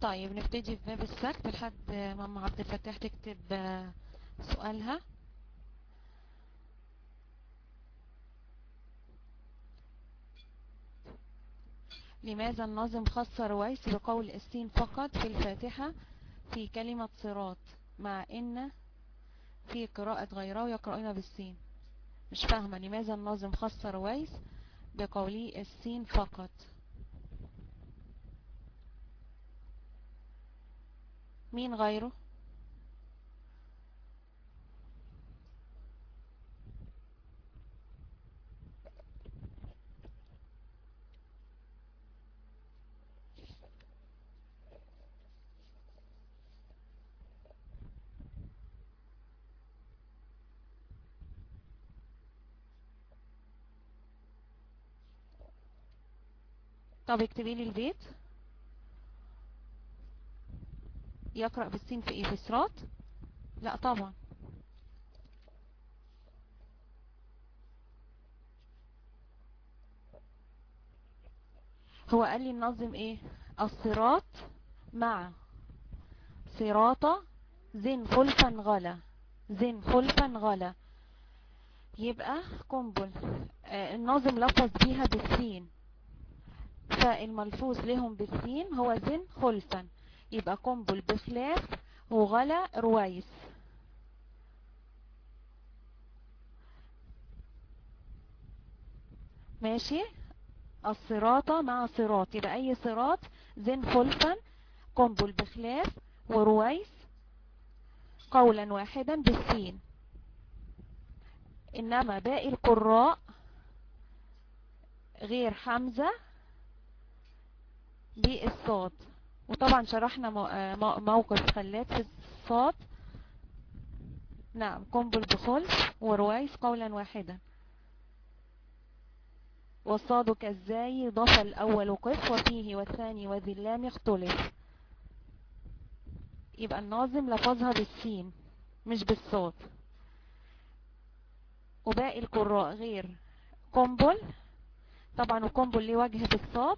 طيب نبتدي في باب السكت لحد ماما عبد الفتاح تكتب سؤالها لماذا الناظم خص رويس بقول السين فقط في الفاتحة في كلمة صراط مع ان في قراءة غيره يقرأون بالسين مش فاهمة لماذا الناظم خص رويس بقوله السين فقط مين غيره طب اكتبي لي البيت يقرأ بالسين في ايه في صراط لا طبعا هو قال لي النظم ايه الصراط مع صراطة زن خلفا غلا زن خلفا غلا يبقى قنبل آه الناظم لفظ بيها بالسين فالملفوظ لهم بالسين هو زن خلفا يبقى قنبل بخلاف وغلا رويس ماشي الصراطة مع صراط يبقى اي صراط زن خلفا قنبل بخلاف ورويس قولا واحدا بالسين انما باقي القراء غير حمزة بالصاد وطبعا شرحنا موقف خلات في الصاد نعم قنبل بخلف ورويس قولا واحدا والصاد كالزاي ضف الأول قف وفيه والثاني وذي اللام يختلف يبقى الناظم لفظها بالسين مش بالصاد وباقي القراء غير قنبل طبعا وقنبل ليه وجه بالصاد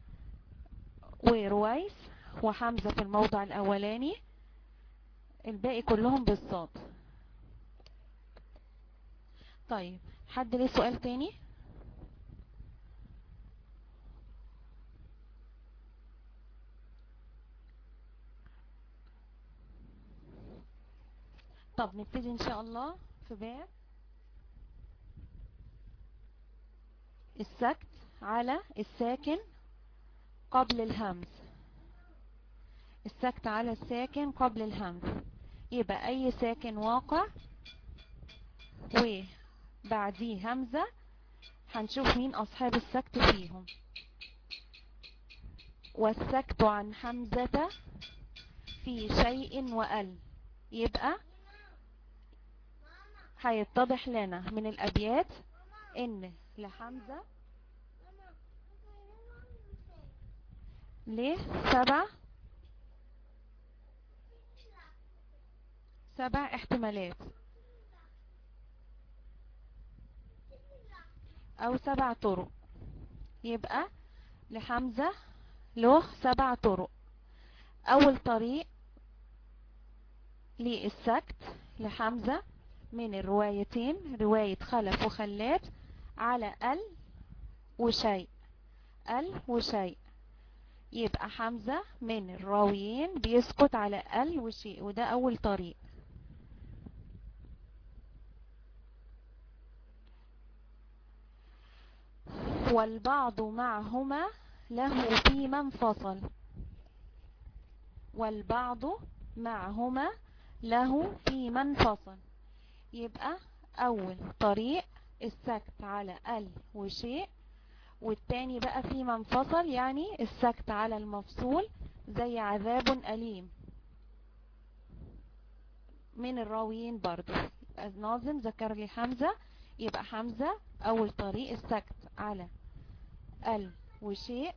ورويس وحمزة في الموضع الأولاني الباقي كلهم بالصاد طيب حد ليه سؤال تاني طب نبتدي ان شاء الله في باب السكت على الساكن قبل الهمز السكت على الساكن قبل الهمز يبقى اي ساكن واقع وبعديه همزة هنشوف مين اصحاب السكت فيهم والسكت عن حمزة في شيء وأل يبقى هيتضح لنا من الابيات ان لحمزة ليه سبع سبع احتمالات او سبع طرق يبقى لحمزة له سبع طرق اول طريق للسكت لحمزة من الروايتين رواية خلف وخلات على ال وشيء ال وشيء يبقى حمزة من الراويين بيسكت على ال وشيء وده اول طريق والبعض معهما له فيما انفصل والبعض معهما له فيما انفصل يبقى اول طريق السكت على ال وشيء والتاني بقى فيما انفصل يعني السكت على المفصول زي عذاب أليم من الراويين برضو الناظم ذكر لي حمزة يبقى حمزة اول طريق السكت على ال وشيء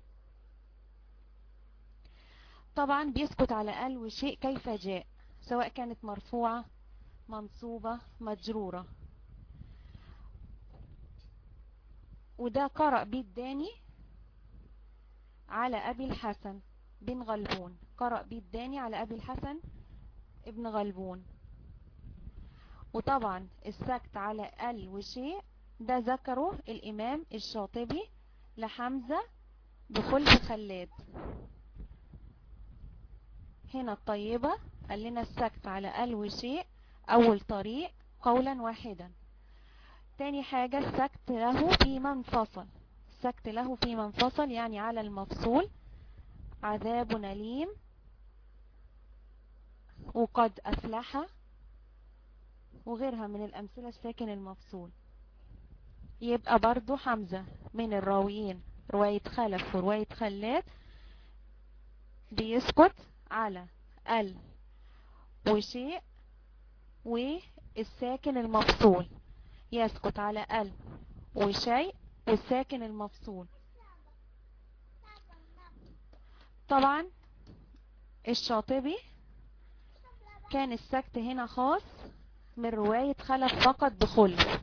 طبعا بيسكت على ال وشيء كيف جاء سواء كانت مرفوعة منصوبة مجرورة وده قرأ بيه الداني على أبي الحسن بن غلبون قرأ بيه الداني على أبي الحسن ابن غلبون وطبعا السكت على ال وشيء ده ذكره الإمام الشاطبي لحمزة بخلف خلاد هنا الطيبة قال لنا السكت على ال وشيء أول طريق قولا واحدا تاني حاجة السكت له في منفصل السكت له في منفصل يعني على المفصول عذاب أليم وقد أفلح وغيرها من الأمثلة الساكن المفصول يبقى برضو حمزة من الراويين رواية خلف ورواية خلات بيسكت على ال وشيء والساكن المفصول يسكت على ال وشيء والساكن المفصول طبعا الشاطبي كان السكت هنا خاص من رواية خلف فقط بخلف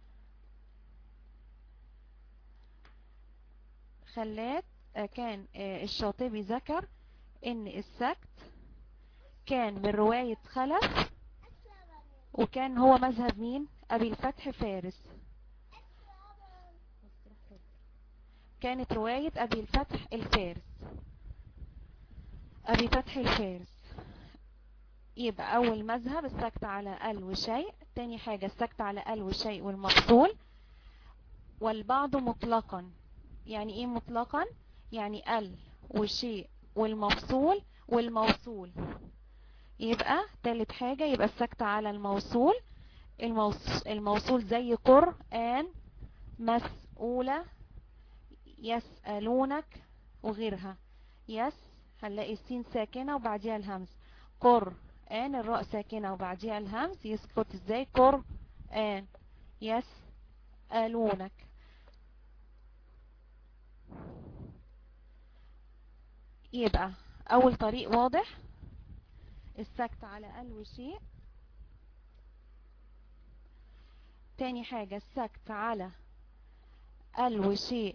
خلات كان الشاطبي ذكر ان السكت كان من رواية خلف وكان هو مذهب مين ابي الفتح فارس كانت رواية ابي الفتح الفارس ابي فتح الفارس يبقى اول مذهب السكت على ال وشيء تاني حاجة السكت على ال وشيء والمفصول والبعض مطلقا يعني ايه مطلقا يعني ال وشيء والمفصول والموصول يبقى تالت حاجة يبقى السكت على الموصول الموصول زي قرآن مسؤولة يسألونك وغيرها يس هنلاقي السين ساكنة وبعديها الهمز قرآن الراء ساكنة وبعديها الهمز يسكت ازاي قرآن يسألونك يبقى اول طريق واضح السكت على ال وشيء تاني حاجة السكت على ال وشيء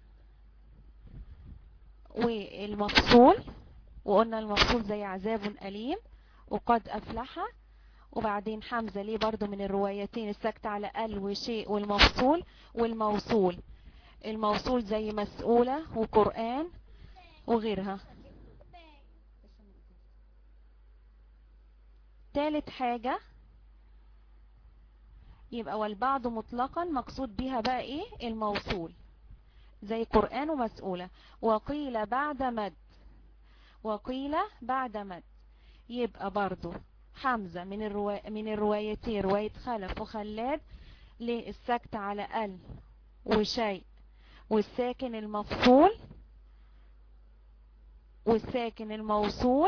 والمفصول وقلنا المفصول زي عذاب أليم وقد أفلح وبعدين حمزة ليه برضو من الروايتين السكت على ال وشيء والمفصول والموصول الموصول زي مسؤولة وقرآن وغيرها تالت حاجة يبقى والبعض مطلقا مقصود بها بقى ايه الموصول زي قرآن ومسؤولة وقيل بعد مد وقيل بعد مد يبقى برضو حمزة من الروا... من الروايتين رواية خلف وخلاد للسكت على ال وشيء والساكن المفصول والساكن الموصول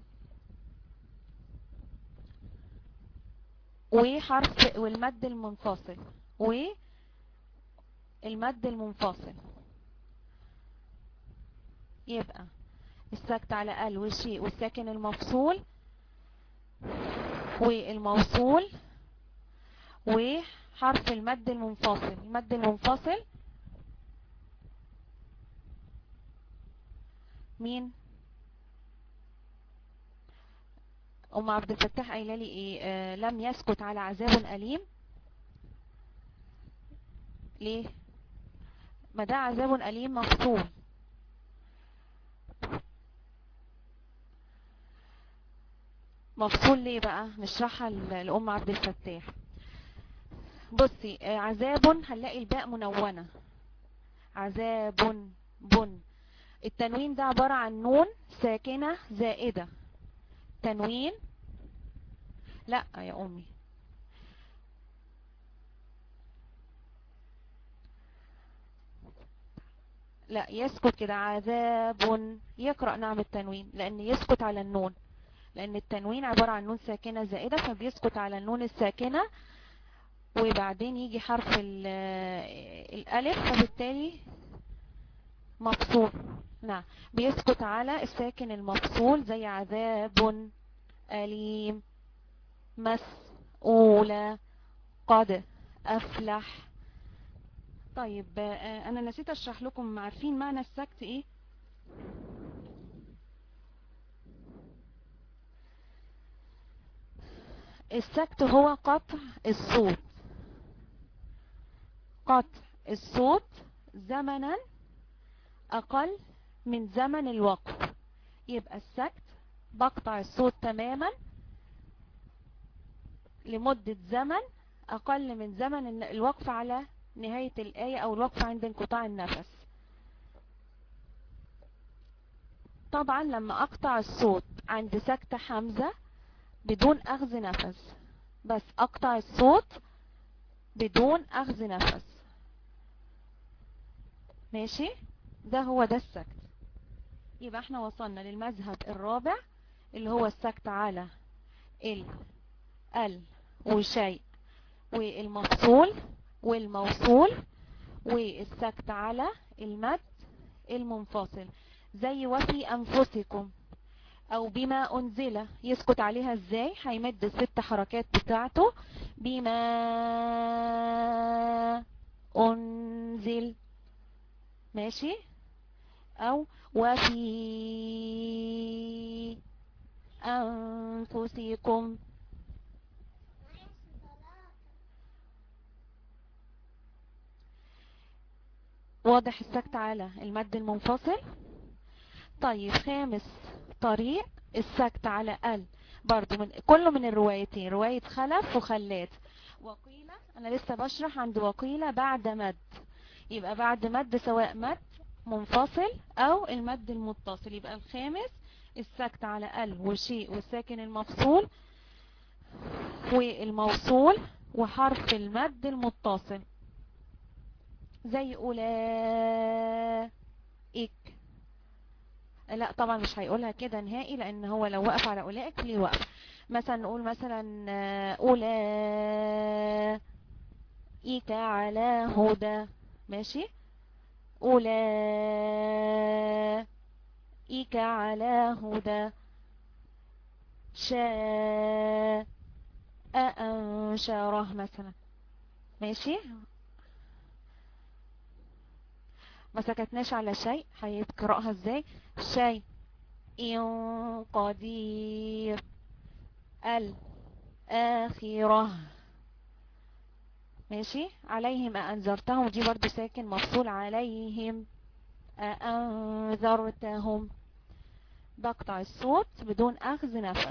وحرف والمد المنفصل والمد المنفصل يبقى السكت على ال والشيء والساكن المفصول والموصول وحرف المد المنفصل المد المنفصل مين ام عبد الفتاح قايله لي ايه آه لم يسكت على عذاب اليم ليه ما ده عذاب اليم مفصول مفصول ليه بقى نشرحها لأم عبد الفتاح بصي آه عذاب هنلاقي الباء منونة عذاب بن التنوين ده عبارة عن نون ساكنة زائدة تنوين لا يا امي لا يسكت كده عذاب يقرأ نعم التنوين لان يسكت على النون لان التنوين عبارة عن نون ساكنة زائدة فبيسكت على النون الساكنة وبعدين يجي حرف الالف فبالتالي مفصول نعم بيسكت على الساكن المفصول زي عذاب أليم مسؤولة قد أفلح طيب أنا نسيت أشرح لكم عارفين معنى السكت إيه السكت هو قطع الصوت قطع الصوت زمنا أقل من زمن الوقف يبقى السكت بقطع الصوت تماما لمدة زمن أقل من زمن الوقف على نهاية الآية أو الوقف عند انقطاع النفس طبعا لما أقطع الصوت عند سكت حمزة بدون أخذ نفس بس أقطع الصوت بدون أخذ نفس ماشي ده هو ده السكت يبقى احنا وصلنا للمذهب الرابع اللي هو السكت على ال ال وشيء والمفصول والموصول والسكت على المد المنفصل زي وفي أنفسكم أو بما أنزل يسكت عليها ازاي هيمد الست حركات بتاعته بما أنزل ماشي أو وفي أنفسكم واضح السكت على المد المنفصل طيب خامس طريق السكت على ال برضو من كله من الروايتين رواية خلف وخلات وقيلة انا لسه بشرح عند وقيلة بعد مد يبقى بعد مد سواء مد منفصل او المد المتصل يبقى الخامس السكت على ال وشيء والساكن المفصول والموصول وحرف المد المتصل زي أولئك لا طبعا مش هيقولها كده نهائي لان هو لو وقف على أولئك ليه وقف مثلا نقول مثلا أولئك على هدى ماشي أولئك على هدى شاء أنشره مثلا ماشي ما سكتناش على شيء هيتقرأها ازاي شيء إن قدير الآخرة ماشي عليهم أأنذرتهم دي برضو ساكن مفصول عليهم أأنذرتهم بقطع الصوت بدون أخذ نفس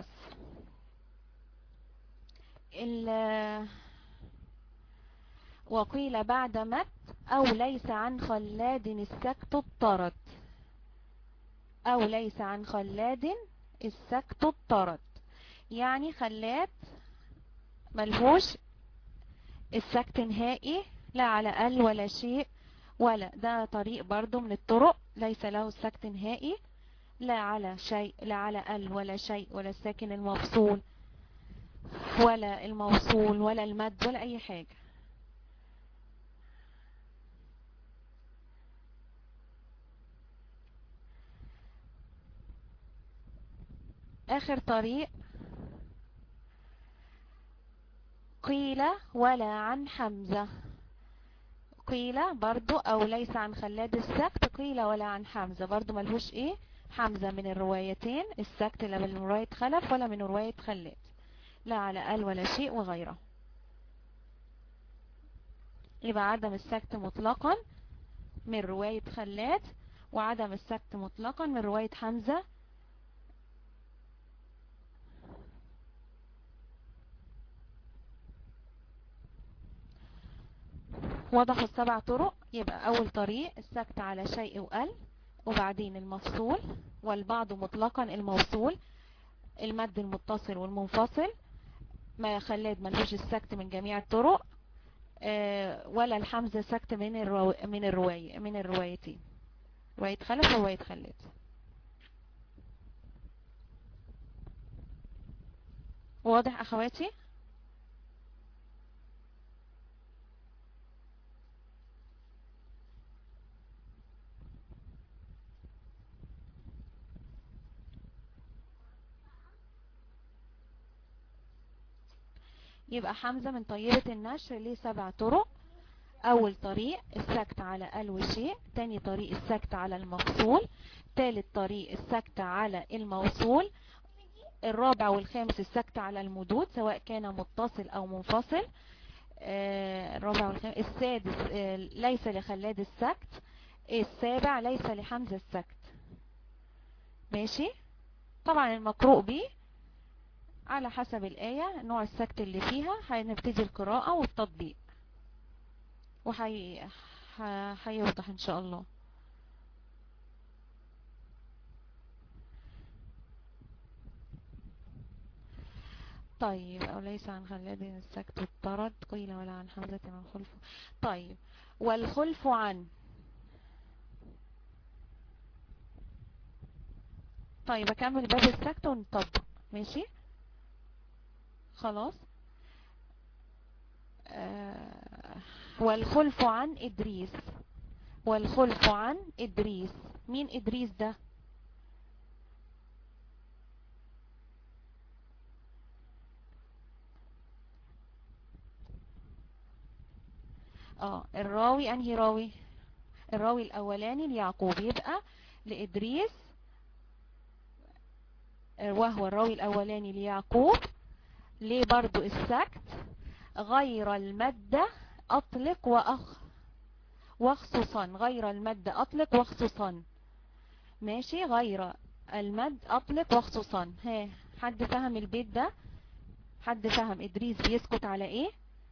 وقيل بعد مت أو ليس عن خلاد السكت الطرد أو ليس عن خلاد السكت الطرد يعني خلاد ملهوش السكت نهائي لا على ال ولا شيء ولا ده طريق برضو من الطرق ليس له السكت نهائي لا على شيء لا على ال ولا شيء ولا الساكن المفصول ولا الموصول ولا المد ولا اي حاجة اخر طريق قيل ولا عن حمزة قيل برضو او ليس عن خلاد السكت قيل ولا عن حمزة برضو ملهوش ايه حمزة من الروايتين السكت لا من رواية خلف ولا من رواية خلاد لا على ال ولا شيء وغيره يبقى عدم السكت مطلقا من رواية خلاد وعدم السكت مطلقا من رواية حمزة وضحوا السبع طرق يبقى أول طريق السكت على شيء وقل وبعدين المفصول والبعض مطلقا الموصول المد المتصل والمنفصل ما خلاد ملوش السكت من جميع الطرق آه ولا الحمزة سكت من الرو... من الرواية من الروايتين رواية خلف ورواية خلاد واضح اخواتي يبقى حمزة من طيبة النشر ليه سبع طرق اول طريق السكت على ال وشيء تاني طريق السكت على المفصول تالت طريق السكت على الموصول الرابع والخامس السكت على المدود سواء كان متصل او منفصل آه، الرابع والخامس السادس آه، ليس لخلاد السكت السابع ليس لحمزة السكت ماشي طبعا المقروء به على حسب الآية نوع السكت اللي فيها هنبتدي القراءة والتطبيق وهيوضح ان شاء الله طيب أو ليس عن خلاد السكت الطرد قيل ولا عن حمزة عن خلف طيب والخلف عن طيب أكمل باب السكت ونطبق ماشي خلاص آه والخلف عن إدريس والخلف عن إدريس مين إدريس ده اه الراوي انهي راوي الراوي الاولاني ليعقوب يبقى لادريس وهو الراوي الاولاني ليعقوب ليه برضو السكت غير المادة اطلق واخ وخصوصا غير المادة اطلق وخصوصا ماشي غير المد اطلق وخصوصا ها حد فهم البيت ده حد فهم ادريس بيسكت على ايه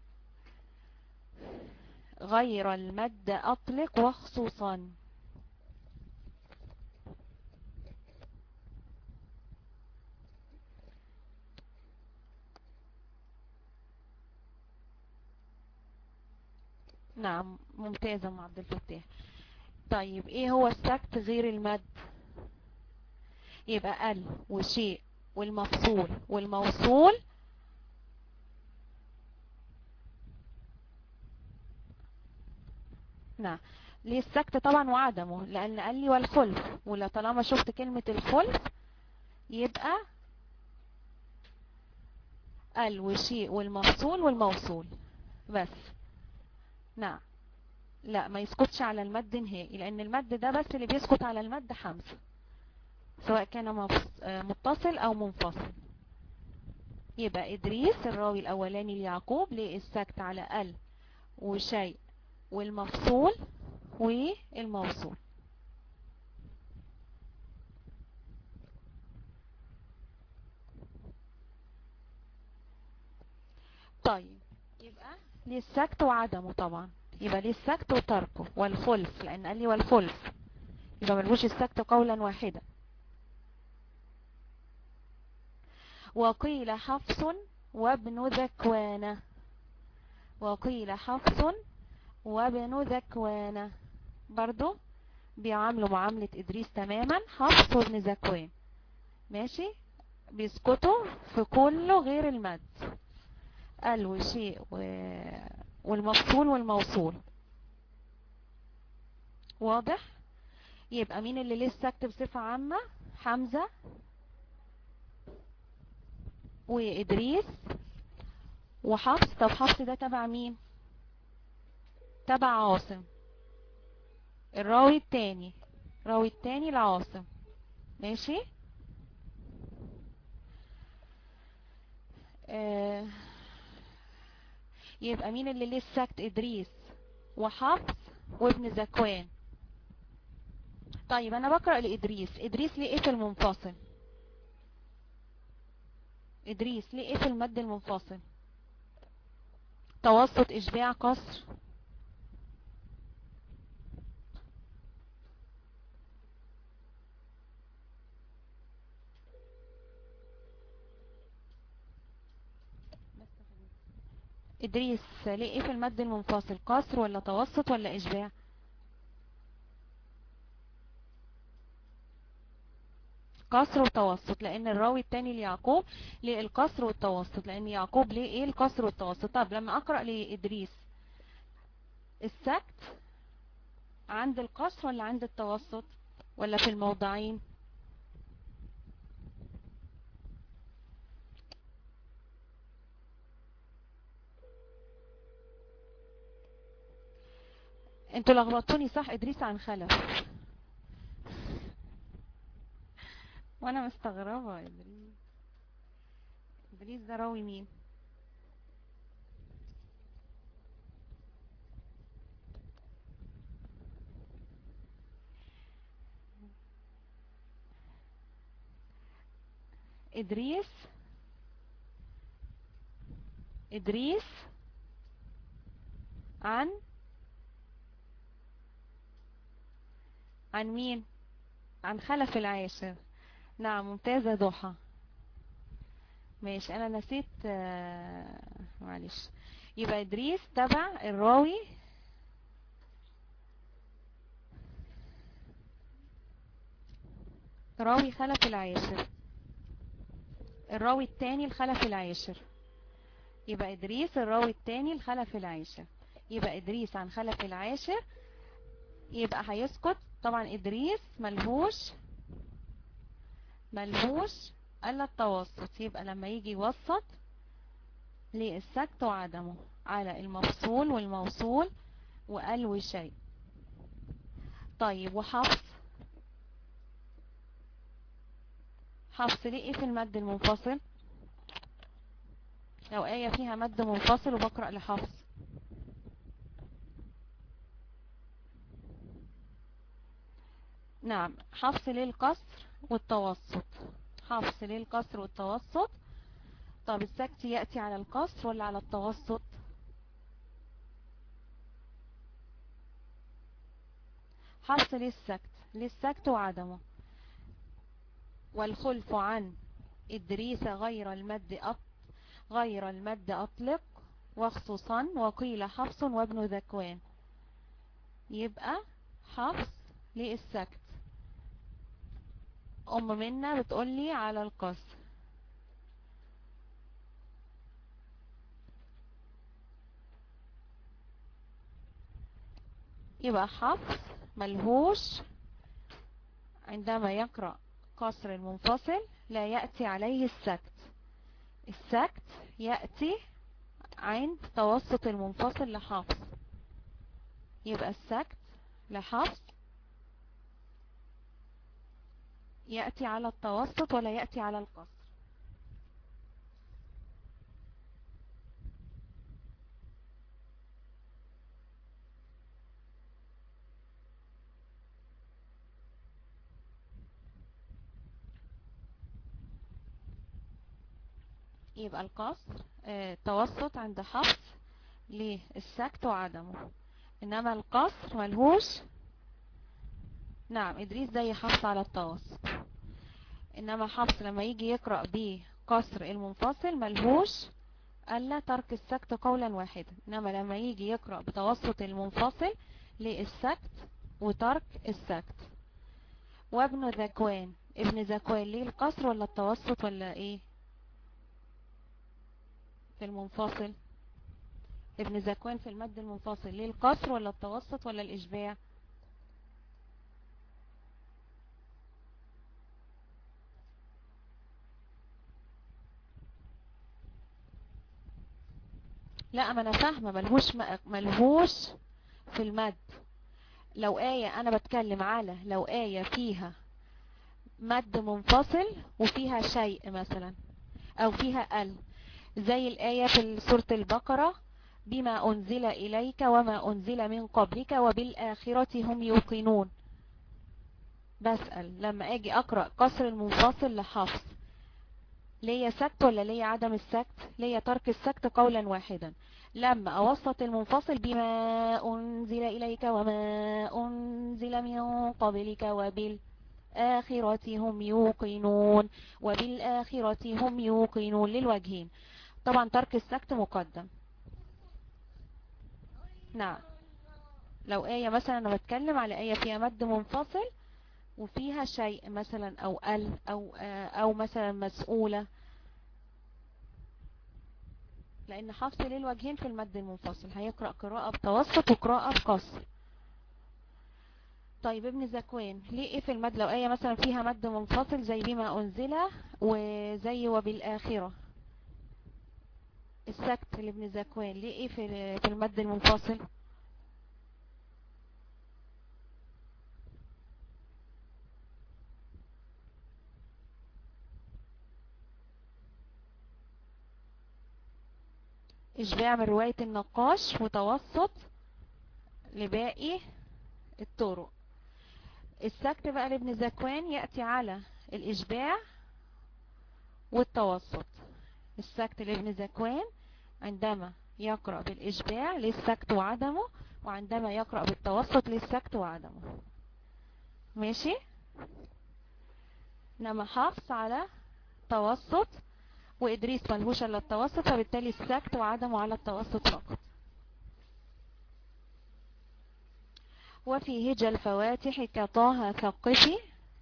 غير المد أطلق وخصوصا نعم ممتازة مع عبد الفتاح طيب ايه هو السكت غير المد يبقى ال وشيء والمفصول والموصول نعم ليه السكت طبعا وعدمه لان قال لي والخلف ولا طالما شفت كلمة الخلف يبقى ال وشيء والمفصول والموصول بس نعم لا ما يسكتش على المد نهائي لان المد ده بس اللي بيسكت على المد حمزة سواء كان متصل او منفصل يبقى ادريس الراوي الاولاني ليعقوب ليه السكت على ال وشيء والمفصول والموصول طيب يبقى للسكت وعدمه طبعا يبقى للسكت وتركه والخلف لان قال لي والخلف يبقى ملوش السكت قولا واحدا وقيل حفص وابن ذكوان وقيل حفص وابن ذكوان برضو بيعاملوا معاملة إدريس تماما حفص وابن ذكوان ماشي بيسكتوا في كله غير المد قال وشيء و... والمفصول والموصول واضح يبقى مين اللي ليه السكت بصفة عامة حمزة وإدريس وحفص طب حفص ده تبع مين تبع عاصم الراوي التاني الراوي التاني لعاصم ماشي آه يبقى مين اللي ليه السكت ادريس وحفص وابن زكوان طيب انا بقرأ لادريس ادريس ليه ايه في المنفصل ادريس ليه ايه في المد المنفصل توسط اشباع قصر ادريس ليه ايه في المد المنفصل قصر ولا توسط ولا اشباع قصر وتوسط لان الراوي التاني ليعقوب ليه القصر والتوسط لان يعقوب ليه ايه القصر والتوسط طب لما اقرأ لادريس السكت عند القصر ولا عند التوسط ولا في الموضعين انتوا لخبطتوني صح ادريس عن خلف وانا مستغربة ادريس إدريس ده راوي مين إدريس إدريس عن عن مين عن خلف العاشر نعم ممتازة ضحى ماشي انا نسيت آه، معلش يبقى ادريس تبع الراوي راوي خلف العاشر الراوي التاني الخلف العاشر يبقى ادريس الراوي التاني الخلف العاشر يبقى ادريس عن خلف العاشر يبقى هيسكت طبعا ادريس ملهوش ملهوش الا التوسط يبقى لما يجي يوسط للسكت وعدمه على المفصول والموصول وقلو شيء طيب وحفص حفص ليه ايه في المد المنفصل لو آية فيها مد منفصل وبقرأ لحفص نعم حفص للقصر والتوسط حفص للقصر والتوسط طب السكت يأتي على القصر ولا على التوسط حفص للسكت للسكت وعدمه والخلف عن إدريس غير المد أط غير المد أطلق وخصوصا وقيل حفص وابن ذكوان يبقى حفص للسكت أم منا بتقولي على القصر يبقى حفص ملهوش عندما يقرأ قصر المنفصل لا يأتي عليه السكت السكت يأتي عند توسط المنفصل لحفص يبقى السكت لحفص يأتي على التوسط ولا يأتي على القصر يبقى القصر آه، توسط عند حفص للسكت وعدمه انما القصر ملهوش نعم ادريس زي حفص على التوسط انما حفص لما يجي يقرأ بقصر المنفصل ملهوش الا ترك السكت قولا واحدا انما لما يجي يقرأ بتوسط المنفصل للسكت وترك السكت وابن ذكوان ابن ذكوان ليه القصر ولا التوسط ولا ايه في المنفصل ابن ذكوان في المد المنفصل ليه القصر ولا التوسط ولا الإشباع لا ما انا فاهمه ملهوش ملهوش في المد لو آية انا بتكلم على لو آية فيها مد منفصل وفيها شيء مثلا او فيها ال زي الآية في سورة البقرة بما أنزل إليك وما أنزل من قبلك وبالآخرة هم يوقنون بسأل لما أجي أقرأ قصر المنفصل لحفظ ليا سكت ولا ليا عدم السكت ليا ترك السكت قولا واحدا لما أوسط المنفصل بما أنزل إليك وما أنزل من قبلك وبالآخرة هم يوقنون وبالآخرة هم يوقنون للوجهين طبعا ترك السكت مقدم نعم لو آية مثلا أنا بتكلم على آية فيها مد منفصل وفيها شيء مثلا أو ال أو, أو مثلا مسؤولة لأن حفص للوجهين في المد المنفصل هيقرأ قراءة بتوسط وقراءة بقصر طيب ابن زكوان ليه ايه في المد لو آية مثلا فيها مد منفصل زي بما أنزل وزي وبالآخرة السكت لابن زكوان ليه ايه في في المد المنفصل إشباع من رواية النقاش وتوسط لباقي الطرق السكت بقى لابن زكوان يأتي على الإشباع والتوسط السكت لابن زكوان عندما يقرأ بالإشباع للسكت وعدمه وعندما يقرأ بالتوسط للسكت وعدمه ماشي انما حافظ على توسط وإدريس ملهوش إلا التوسط فبالتالي السكت وعدمه على التوسط فقط وفي هجى الفواتح كطه ثقفي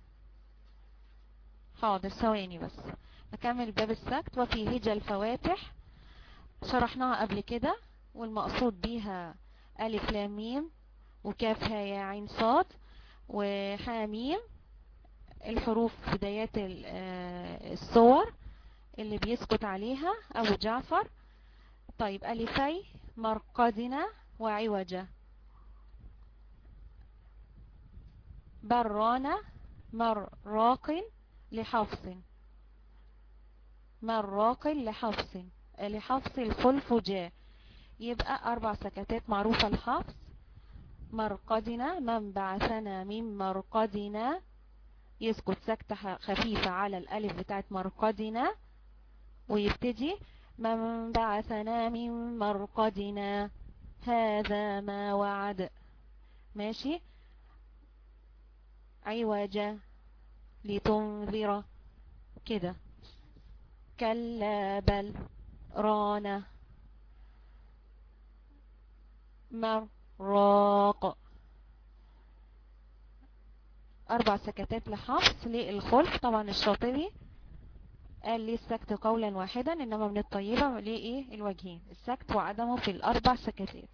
حاضر ثواني بس نكمل باب السكت وفي هجى الفواتح شرحناها قبل كده والمقصود بيها ألف لام ميم وكاف ها يا عين صاد وحاميم الحروف بدايات الصور اللي بيسكت عليها أبو جعفر طيب ألفي مرقدنا وعوجة برانا مراق لحفص مراق لحفص لحفص الخلف جاء يبقى أربع سكتات معروفة الحفص مرقدنا من بعثنا من مرقدنا يسكت سكتة خفيفة على الألف بتاعت مرقدنا ويبتدي من بعثنا من مرقدنا هذا ما وعد ماشي عوجا لتنذر كده كلا بل رانا مراق أربع سكتات لحفص للخلف طبعا الشاطبي قال لي السكت قولا واحدا إنما من الطيبة ليه إيه الوجهين السكت وعدمه في الأربع سكتات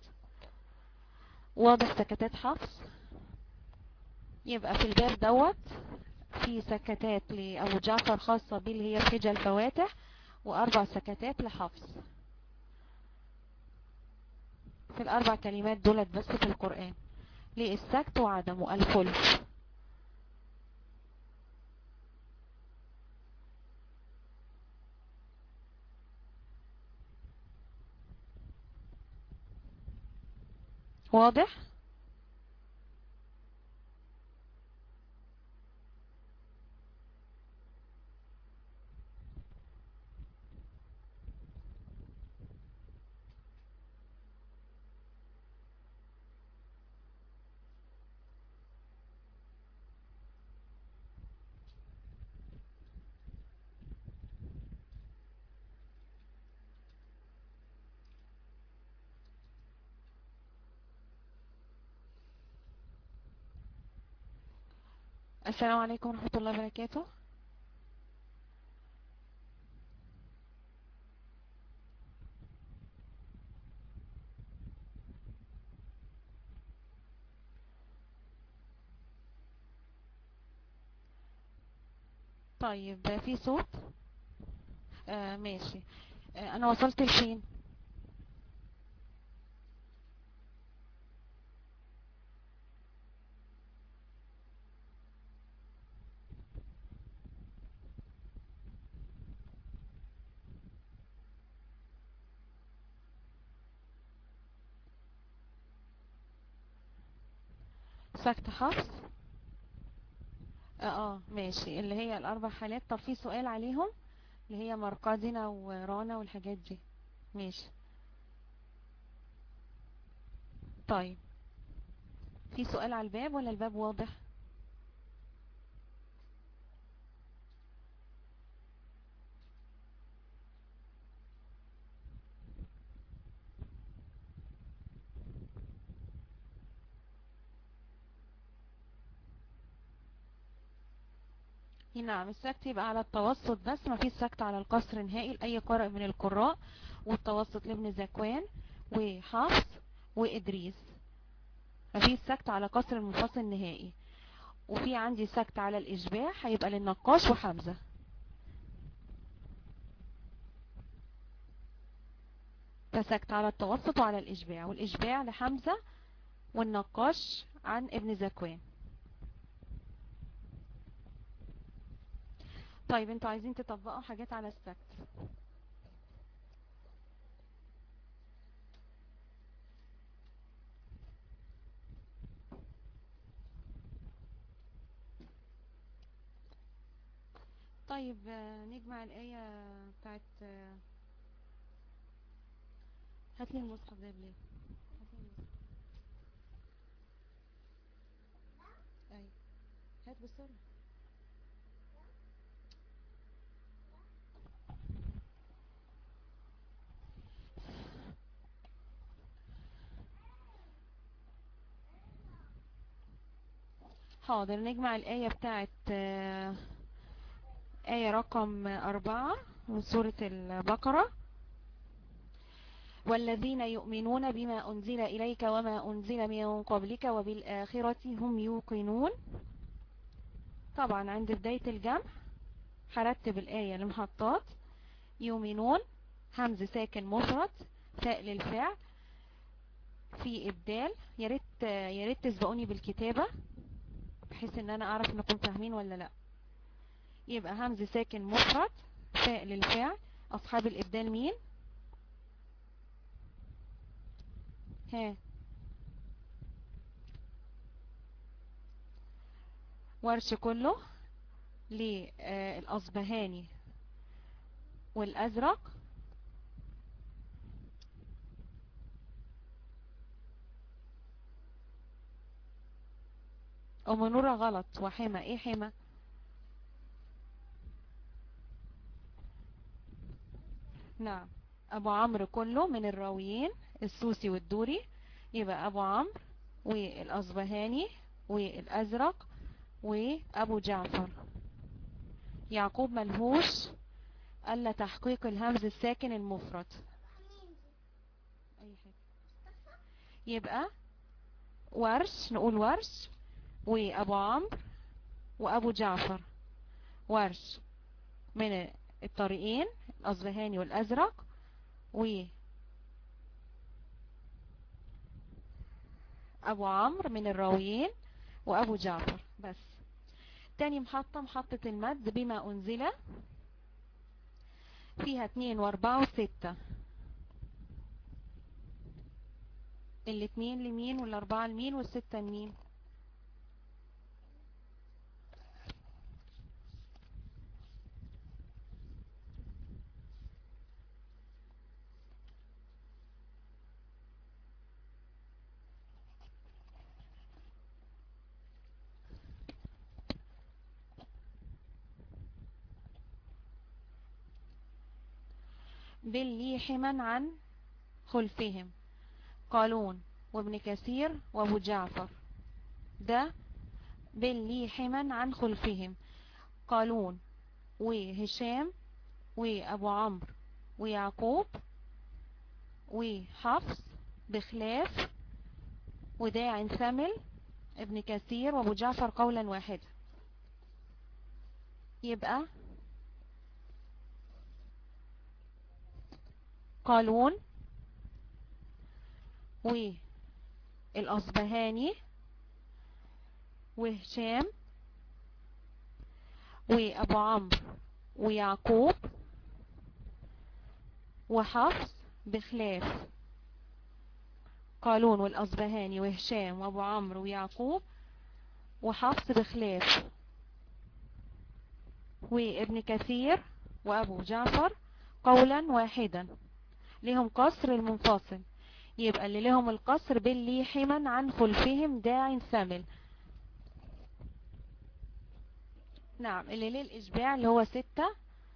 واضح سكتات حفص يبقى في الباب دوت في سكتات لأبو جعفر خاصة به اللي هي الحجة الفواتح وأربع سكتات لحفص في الأربع كلمات دولت بس في القرآن للسكت وعدمه الخلف واضح السلام عليكم ورحمة الله وبركاته طيب في صوت آه ماشي آه انا وصلت لفين سكت حفص اه اه ماشي اللي هي الاربع حالات طب في سؤال عليهم اللي هي مرقدنا ورانا والحاجات دي ماشي طيب في سؤال على الباب ولا الباب واضح نعم السكت يبقى على التوسط بس ما فيش سكت على القصر نهائي لأي قارئ من القراء والتوسط لابن زكوان وحفص وإدريس ما فيش سكت على قصر المنفصل نهائي وفي عندي سكت على الإشباع هيبقى للنقاش وحمزة فسكت على التوسط وعلى الإشباع والإشباع لحمزة والنقاش عن ابن زكوان طيب انتوا عايزين تطبقوا حاجات على السكت طيب آه، نجمع الآية بتاعت آه، هات لي المصحف ده يا بلال هات لي المصحف ايوه هات بسرعة حاضر نجمع الآية بتاعت آه، آية رقم أربعة من سورة البقرة والذين يؤمنون بما أنزل إليك وما أنزل من قبلك وبالآخرة هم يوقنون طبعا عند بداية الجمع هرتب الآية لمحطات يؤمنون همز ساكن مفرد فاء للفعل في إبدال يا ريت يا ريت تسبقوني بالكتابة بحيث ان انا اعرف انكم فاهمين ولا لا يبقى همز ساكن مفرد فاء للفعل اصحاب الابدال مين ها ورش كله للأصبهاني والأزرق أم نورة غلط وحمى ايه حمى نعم أبو عمرو كله من الراويين السوسي والدوري يبقى أبو عمرو والأصبهاني والأزرق وأبو جعفر يعقوب ملهوش ألا تحقيق الهمز الساكن المفرد أي حاجة يبقى ورش نقول ورش وأبو عمرو وأبو جعفر ورش من الطريقين الأصبهاني والأزرق و أبو عمرو من الراويين وأبو جعفر بس تاني محطة محطة المد بما أنزل فيها اتنين واربعة وستة الاتنين لمين والاربعة لمين والستة لمين بالليح من عن خلفهم قالون وابن كثير وابو جعفر ده بالليح من عن خلفهم قالون وهشام وابو عمرو ويعقوب وحفص بخلاف وداع ثمل ابن كثير وابو جعفر قولا واحدا يبقى قالون والأصبهاني وهشام وأبو عمرو ويعقوب وحفص بخلاف قالون والأصبهاني وهشام وأبو عمرو ويعقوب وحفص بخلاف وابن كثير وأبو جعفر قولا واحدا لهم قصر المنفصل يبقى اللي لهم القصر باللي حما عن خلفهم داع ثمل نعم اللي ليه الإشباع اللي هو ستة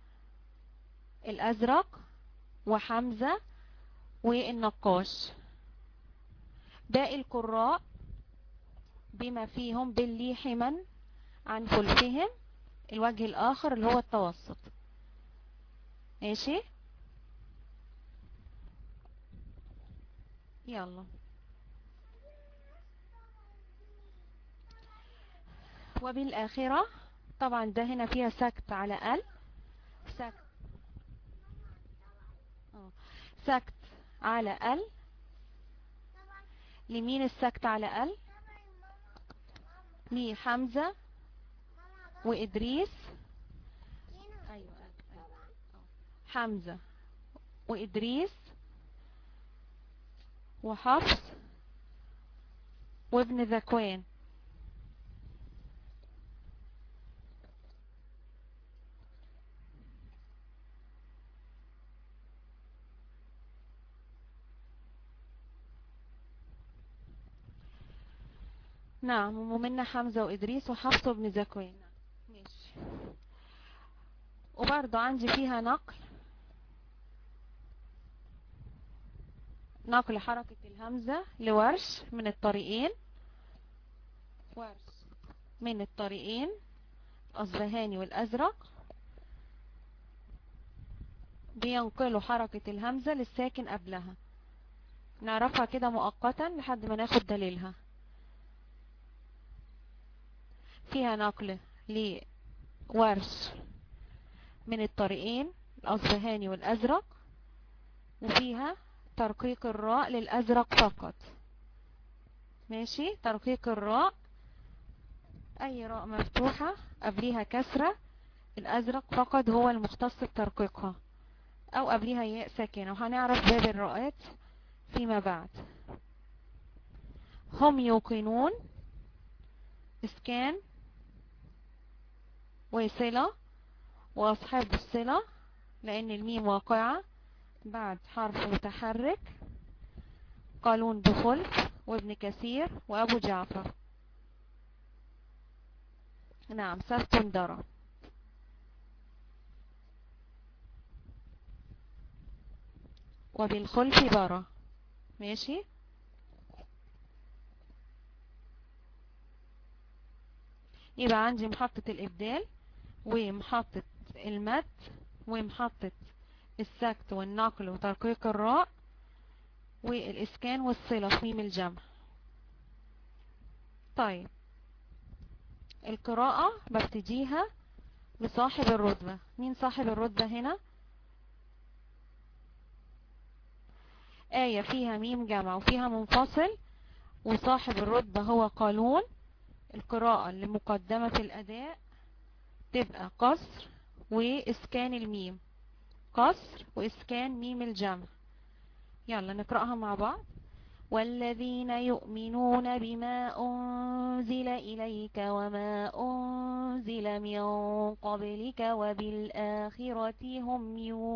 الأزرق وحمزة والنقاش باقي القراء بما فيهم باللي حما عن خلفهم الوجه الآخر اللي هو التوسط ماشي يلا وبالآخرة طبعا ده هنا فيها سكت على ال سكت اه سكت على ال لمين السكت على ال لحمزة وإدريس أيوة, أيوة. حمزة وإدريس وحفص وابن ذكوان نعم ومنا حمزة وإدريس وحفص وابن زكوان ماشي وبرضو عندي فيها نقل نقل حركة الهمزة لورش من الطريقين ورش من الطريقين الأصبهاني والأزرق بينقلوا حركة الهمزة للساكن قبلها نعرفها كده مؤقتا لحد ما ناخد دليلها فيها نقل لورش من الطريقين الأصبهاني والأزرق وفيها ترقيق الراء للأزرق فقط ماشي ترقيق الراء أي راء مفتوحة قبليها كسرة الأزرق فقط هو المختص بترقيقها أو قبليها ياء ساكنة وهنعرف باب الراءات فيما بعد هم يوقنون اسكان وصلة وأصحاب الصلة لأن الميم واقعة بعد حرف متحرك قالون بخلف وابن كثير وأبو جعفر نعم سبت درى وبالخلف برى ماشي يبقى عندي محطة الإبدال ومحطة المد ومحطة السكت والنقل وترقيق الراء والإسكان والصلة في ميم الجمع طيب القراءة ببتديها بصاحب الرتبة مين صاحب الرتبة هنا آية فيها ميم جمع وفيها منفصل وصاحب الرتبة هو قانون القراءة اللي مقدمة في الأداء تبقى قصر وإسكان الميم قصر وإسكان ميم الجمع يلا نقرأها مع بعض والذين يؤمنون بما أنزل إليك وما أنزل من قبلك وبالآخرة هم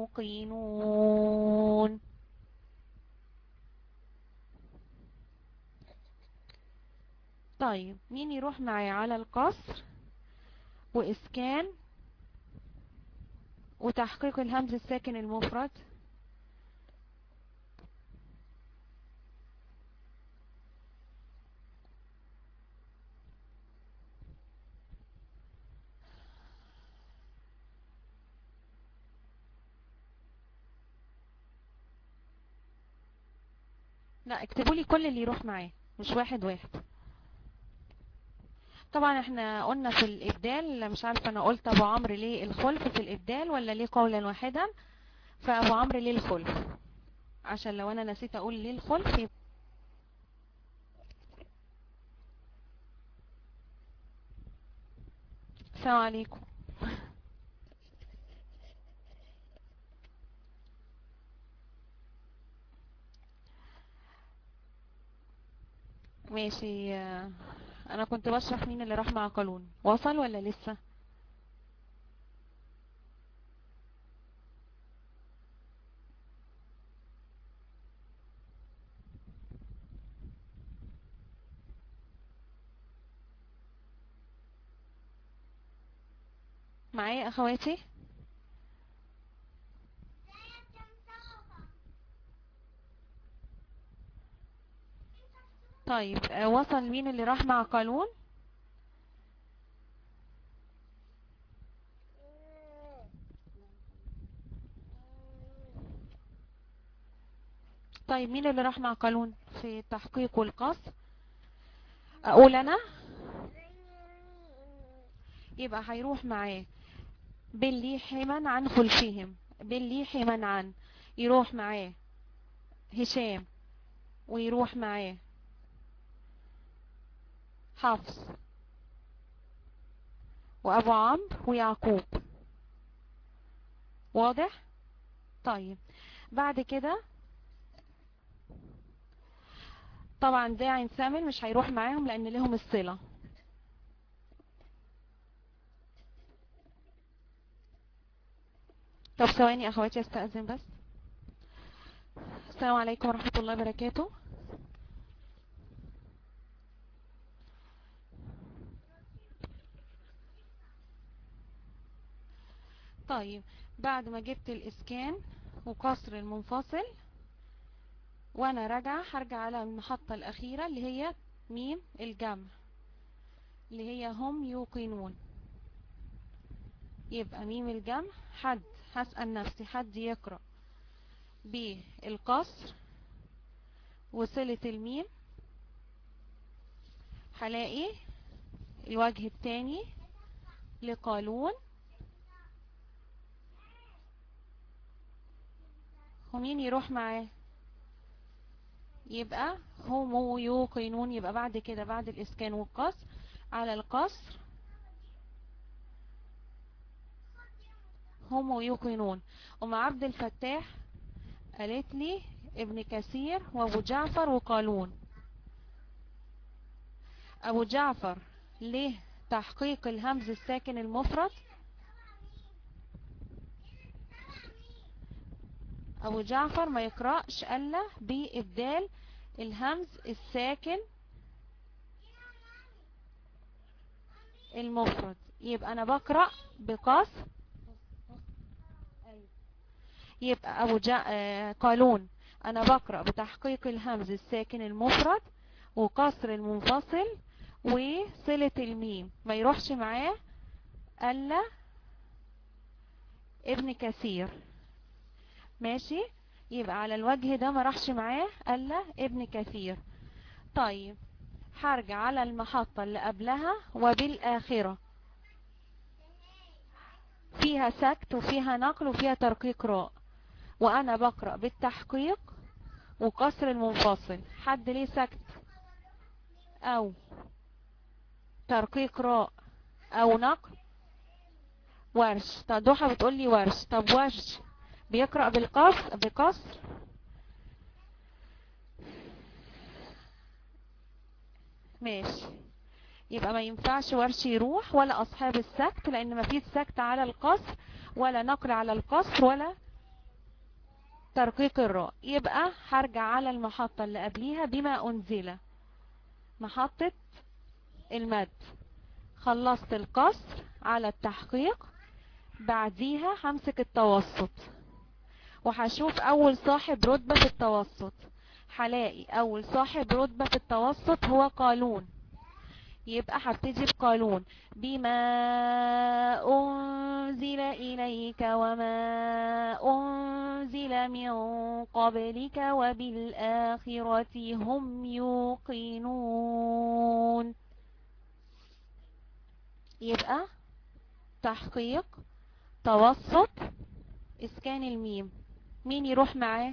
يوقنون طيب مين يروح معي على القصر وإسكان وتحقيق الهمز الساكن المفرد لا اكتبوا لي كل اللي يروح معاه مش واحد واحد طبعا احنا قلنا في الابدال مش عارفه انا قلت ابو عمرو ليه الخلف في الابدال ولا ليه قولا واحدا فابو عمرو ليه الخلف عشان لو انا نسيت اقول ليه الخلف يبقى السلام عليكم ماشي انا كنت بشرح مين اللي راح مع قانون وصل ولا لسه معايا اخواتي طيب آه، وصل مين اللي راح مع قانون طيب مين اللي راح مع قانون في التحقيق والقص اقول انا يبقى هيروح معاه باللي حما عن خلفهم باللي حما عن يروح معاه هشام ويروح معاه حفص وابو عمرو ويعقوب واضح طيب بعد كده طبعا داعي سامل مش هيروح معاهم لان لهم الصلة طب ثواني اخواتي استأذن بس السلام عليكم ورحمة الله وبركاته طيب بعد ما جبت الاسكان وقصر المنفصل وانا راجعه هرجع على المحطة الاخيرة اللي هي ميم الجمع اللي هي هم يوقنون يبقى ميم الجمع حد هسأل نفسي حد يقرأ بالقصر وصلة الميم هلاقي الوجه الثاني لقالون ومين يروح معاه يبقى هم يوقنون يبقى بعد كده بعد الاسكان والقصر على القصر هم يوقنون ام عبد الفتاح قالت لي ابن كثير وابو جعفر وقالون ابو جعفر ليه تحقيق الهمز الساكن المفرد ابو جعفر ما يقرأش الا بابدال الهمز الساكن المفرد يبقى انا بقرأ بقصر يبقى ابو جا... آه قالون انا بقرأ بتحقيق الهمز الساكن المفرد وقصر المنفصل وصلة الميم ما يروحش معاه الا ابن كثير ماشي يبقى على الوجه ده ما راحش معاه الا ابن كثير طيب هرجع على المحطة اللي قبلها وبالآخرة فيها سكت وفيها نقل وفيها ترقيق راء وانا بقرأ بالتحقيق وقصر المنفصل حد ليه سكت او ترقيق راء او نقل ورش طب ضحى بتقول لي ورش طب ورش بيقرأ بالقصر بقصر ماشي يبقى ما ينفعش ورش يروح ولا اصحاب السكت لان ما فيش سكت على القصر ولا نقل على القصر ولا ترقيق الراء يبقى هرجع على المحطة اللي قبليها بما انزل محطة المد خلصت القصر على التحقيق بعديها همسك التوسط وهشوف اول صاحب رتبة في التوسط هلاقي اول صاحب رتبة في التوسط هو قالون يبقى هبتدي بقالون بما انزل اليك وما انزل من قبلك وبالاخرة هم يوقنون يبقى تحقيق توسط اسكان الميم مين يروح معاه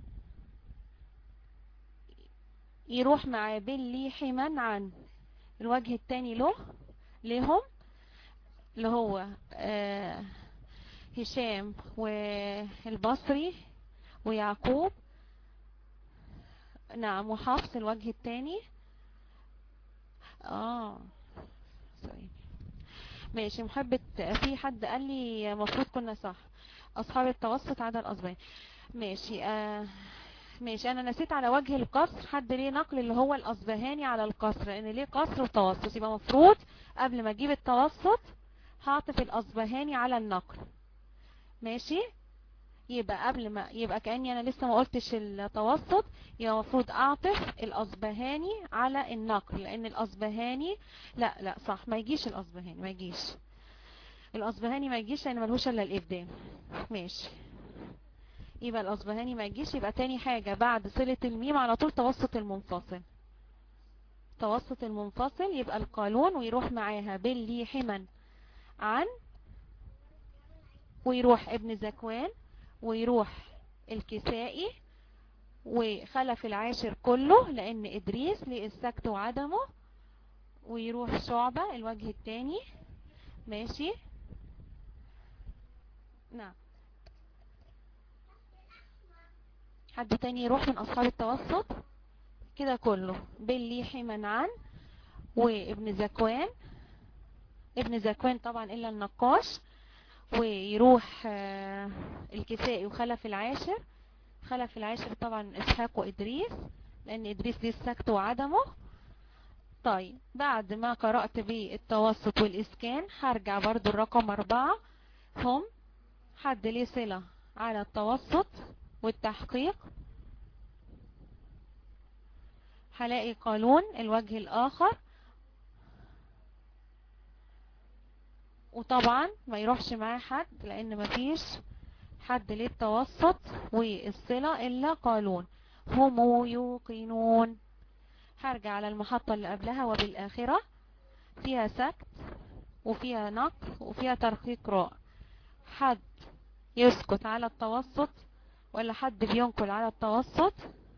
يروح معاه باللي حما عن الوجه التاني له لهم اللي هو آه هشام والبصري ويعقوب نعم وحفص الوجه التاني اه سوري ماشي محبة في حد قال لي المفروض كنا صح اصحاب التوسط عدا الاصبعين ماشي آه ماشي انا نسيت على وجه القصر حد ليه نقل اللي هو الاصبهاني على القصر لان ليه قصر وتوسط يبقى مفروض قبل ما اجيب التوسط هعطف الاصبهاني على النقل ماشي يبقى قبل ما يبقى كأني انا لسه ما قلتش التوسط يبقى المفروض اعطف الاصبهاني على النقل لان الاصبهاني لا لا صح ما يجيش الاصبهاني ما يجيش الاصبهاني ما يجيش لان ملهوش الا الابدال ماشي يبقى الاصبهاني ما يجيش يبقى تاني حاجة بعد صلة الميم على طول توسط المنفصل توسط المنفصل يبقى القانون ويروح معاها باللي حما عن ويروح ابن زكوان ويروح الكسائي وخلف العاشر كله لان ادريس للسكت وعدمه ويروح شعبة الوجه التاني ماشي نعم حد تاني يروح من اصحاب التوسط كده كله باللي حمنعان وابن زكوان ابن زكوان طبعا الا النقاش ويروح الكسائي وخلف العاشر خلف العاشر طبعا اسحاق وادريس لان ادريس ليه السكت وعدمه طيب بعد ما قرأت بالتوسط والاسكان هرجع برضو الرقم اربعة هم حد ليه صلة على التوسط والتحقيق هلاقي قانون الوجه الآخر وطبعا ما يروحش معاه حد لأن مفيش حد للتوسط والصلة إلا قانون هم يوقنون هرجع على المحطة اللي قبلها وبالآخرة فيها سكت وفيها نقل وفيها ترقيق راء حد يسكت على التوسط ولا حد بينقل على التوسط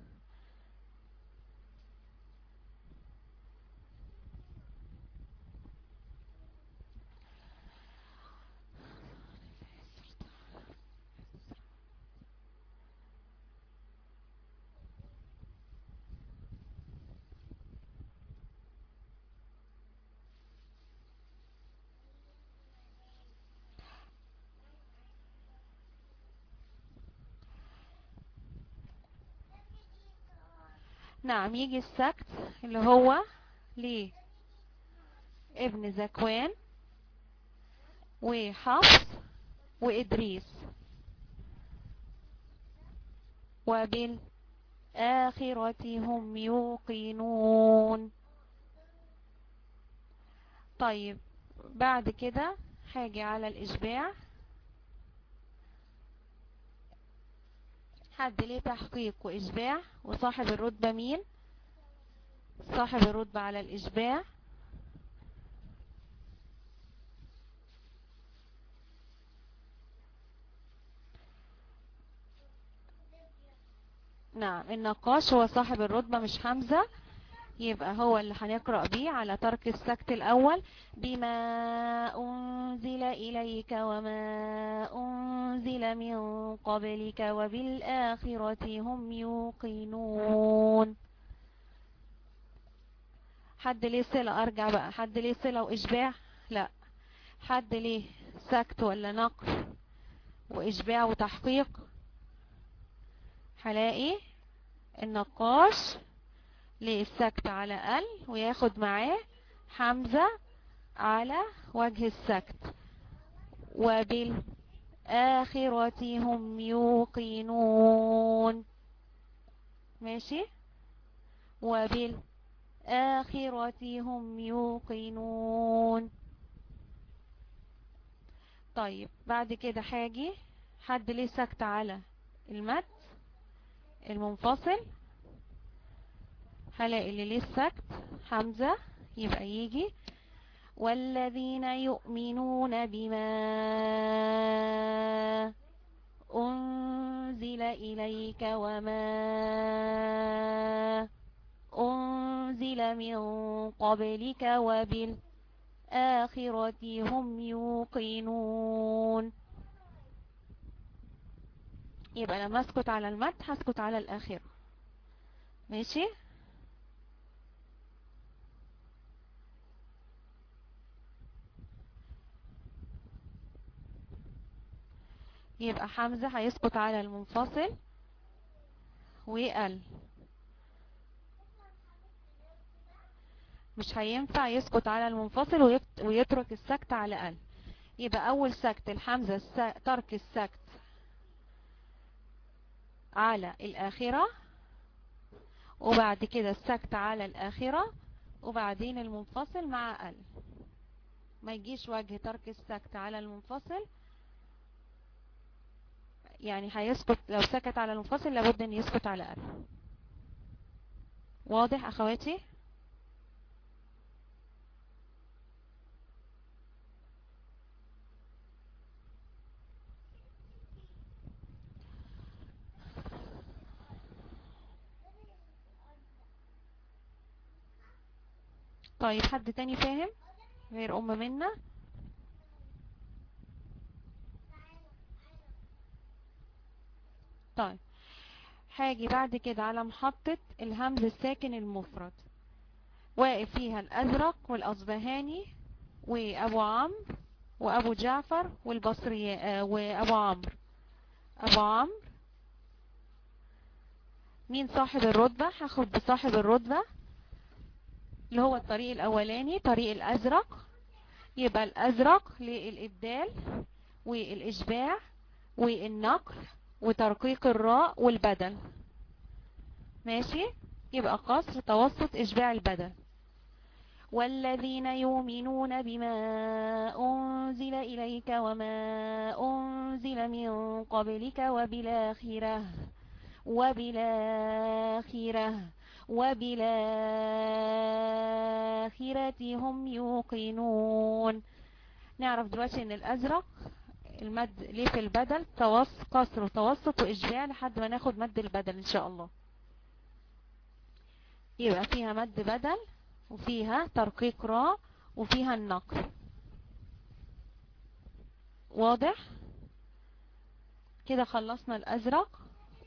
نعم يجي السكت اللي هو ليه ابن زكوان وحفص وإدريس وبالآخرة هم يوقنون طيب بعد كده حاجة على الإشباع حد ليه تحقيق وإشباع وصاحب الرتبة مين صاحب الرتبة على الإشباع نعم النقاش هو صاحب الرتبة مش حمزة يبقى هو اللي هنقرأ بيه على ترك السكت الأول بما أنزل إليك وما أنزل من قبلك وبالآخرة هم يوقنون حد ليه صلة أرجع بقى حد ليه صلة وإشباع لا حد ليه سكت ولا نقل وإشباع وتحقيق هلاقي النقاش للسكت على ال وياخد معاه حمزة على وجه السكت وبالآخرة هم يوقنون ماشي وبالآخرة هم يوقنون طيب بعد كده حاجي حد ليه سكت على المد المنفصل هلاقي اللي ليه السكت حمزة يبقى يجي والذين يؤمنون بما أنزل إليك وما أنزل من قبلك وبالآخرة هم يوقنون يبقى لما اسكت على المد هسكت على الآخرة ماشي يبقى حمزة هيسقط على المنفصل وال مش هينفع يسقط على المنفصل ويترك السكت على ال يبقى اول سكت الحمزة ترك السكت على الاخرة وبعد كده السكت على الاخرة وبعدين المنفصل مع ال ما يجيش وجه ترك السكت على المنفصل يعني هيسقط لو سكت على المنفصل لابد ان يسقط على ال واضح اخواتي طيب حد تاني فاهم غير ام منا طيب هاجي بعد كده على محطة الهمز الساكن المفرد واقف فيها الازرق والاصبهاني وابو عمرو وابو جعفر والبصري آه وابو عمرو ابو عمرو مين صاحب الرتبة هاخد بصاحب الرتبة اللي هو الطريق الاولاني طريق الازرق يبقى الازرق للابدال والاشباع والنقل وترقيق الراء والبدل ماشي يبقى قصر توسط إشباع البدل والذين يؤمنون بما أنزل إليك وما أنزل من قبلك وبالآخرة وبالآخرة وبالآخرة هم يوقنون نعرف دلوقتي ان الازرق المد ليه في البدل توسط قصر وتوسط واشباع لحد ما ناخد مد البدل ان شاء الله يبقى فيها مد بدل وفيها ترقيق راء وفيها النقل واضح كده خلصنا الازرق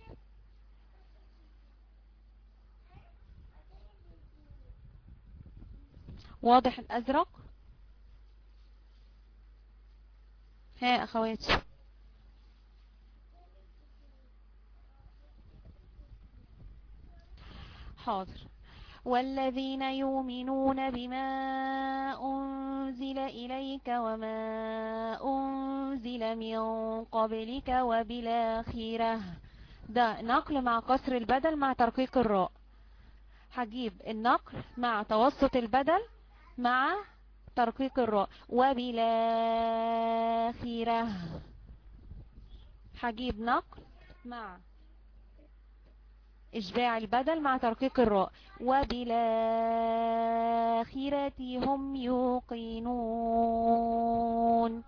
واضح الازرق ها اخواتي حاضر والذين يؤمنون بما أنزل إليك وما أنزل من قبلك وبالآخرة ده نقل مع قصر البدل مع ترقيق الراء هجيب النقل مع توسط البدل مع ترقيق الراء وبالآخرة هجيب نقل مع إشباع البدل مع ترقيق الراء وبالآخرة هم يوقنون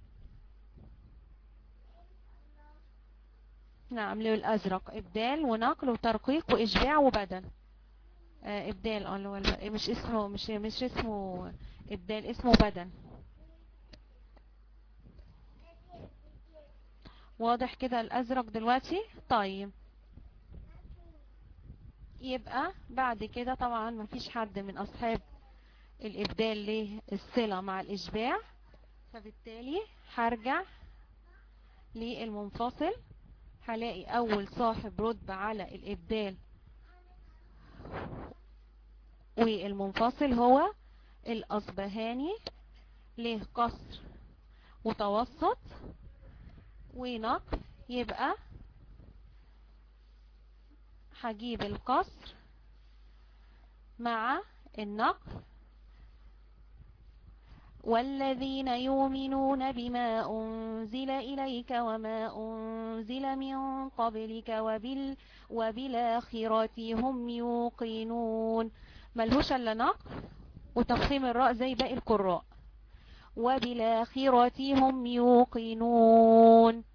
نعم للأزرق إبدال ونقل وترقيق وإشباع وبدل آه إبدال اه اللي هو مش اسمه مش مش اسمه إبدال اسمه بدل واضح كده الأزرق دلوقتي طيب يبقى بعد كده طبعا ما فيش حد من أصحاب الإبدال للصلة مع الإشباع فبالتالي هرجع للمنفصل هلاقي أول صاحب رتبة على الإبدال والمنفصل هو الأصبهاني له قصر متوسط ونقل يبقى هجيب القصر مع النقل والذين يؤمنون بما أنزل إليك وما أنزل من قبلك وبال وبالآخرة هم يوقنون ملهوش إلا نقل وتفخيم الراء زي باقي القراء وبالآخرة هم يوقنون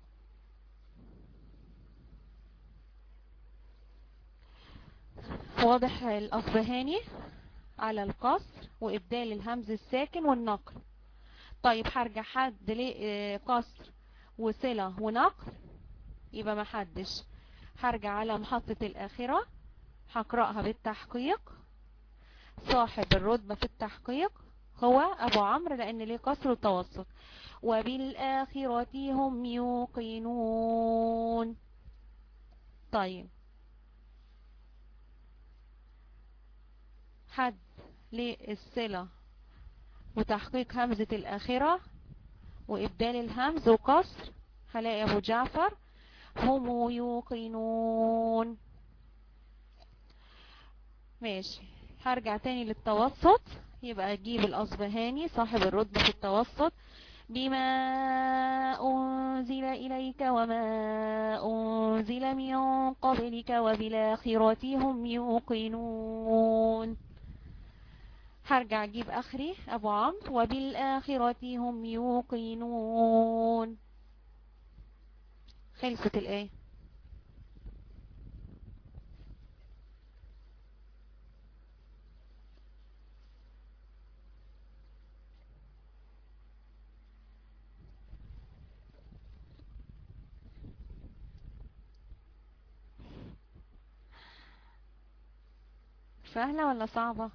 واضح الأصبهاني على القصر وإبدال الهمز الساكن والنقل طيب هرجع حد لقصر وصلة ونقل يبقى ما حدش هرجع على محطة الآخرة هقرأها بالتحقيق صاحب الرتبة في التحقيق هو أبو عمرو لأن ليه قصر وتوسط وبالآخرة هم يوقنون طيب حد للصلة وتحقيق همزة الآخرة وإبدال الهمز وقصر هلاقي أبو جعفر هم يوقنون ماشي هرجع تاني للتوسط يبقى اجيب الاصبهاني صاحب الرتبة في التوسط بما أنزل إليك وما أنزل من قبلك وبالآخرة هم يوقنون هرجع اجيب اخري ابو عمرو وبالآخرة هم يوقنون خلصت الايه سهلة ولا صعبة